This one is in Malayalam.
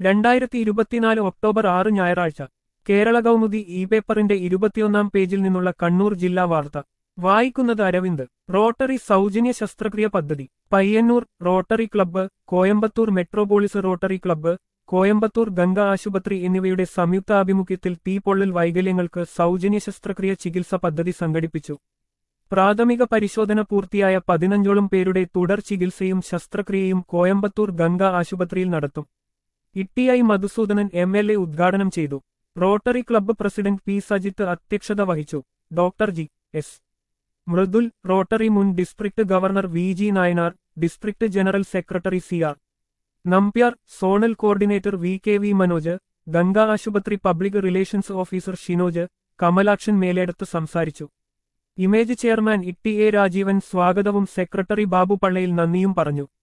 രണ്ടായിരത്തി ഇരുപത്തിനാല് ഒക്ടോബർ ആറ് ഞായറാഴ്ച കേരള കൗമുദി ഇ പേപ്പറിന്റെ ഇരുപത്തിയൊന്നാം പേജിൽ നിന്നുള്ള കണ്ണൂർ ജില്ലാ വാർത്ത വായിക്കുന്നത് അരവിന്ദ് റോട്ടറി സൗജന്യ ശസ്ത്രക്രിയ പദ്ധതി Payyanur rotary club Coimbatore metropolis rotary club Coimbatore Ganga ആശുപത്രി എന്നിവയുടെ സംയുക്താഭിമുഖ്യത്തിൽ തീപ്പൊള്ളൽ വൈകല്യങ്ങൾക്ക് സൗജന്യ ശസ്ത്രക്രിയ ചികിത്സ പദ്ധതി സംഘടിപ്പിച്ചു പ്രാഥമിക പരിശോധന പൂർത്തിയായ പതിനഞ്ചോളം പേരുടെ തുടർ ചികിത്സയും ശസ്ത്രക്രിയയും കോയമ്പത്തൂർ ഗംഗ ആശുപത്രിയിൽ നടത്തും ഇട്ടിഐ മധുസൂദനൻ എം എൽ എ ഉദ്ഘാടനം ചെയ്തു rotary club president P Sajith അധ്യക്ഷത വഹിച്ചു doctor G S Mridul rotary മുൻ district governor V G Nayanar district general secretary C R Nambiar zonal coordinator V K V Manoj Ganga ആശുപത്രി public relations officer Shinoj Kamalakshan Meledath സംസാരിച്ചു ഇമേജ് ചെയർമാൻ ഇട്ടി എ രാജീവൻ സ്വാഗതവും സെക്രട്ടറി ബാബു പള്ളയിൽ നന്ദിയും പറഞ്ഞു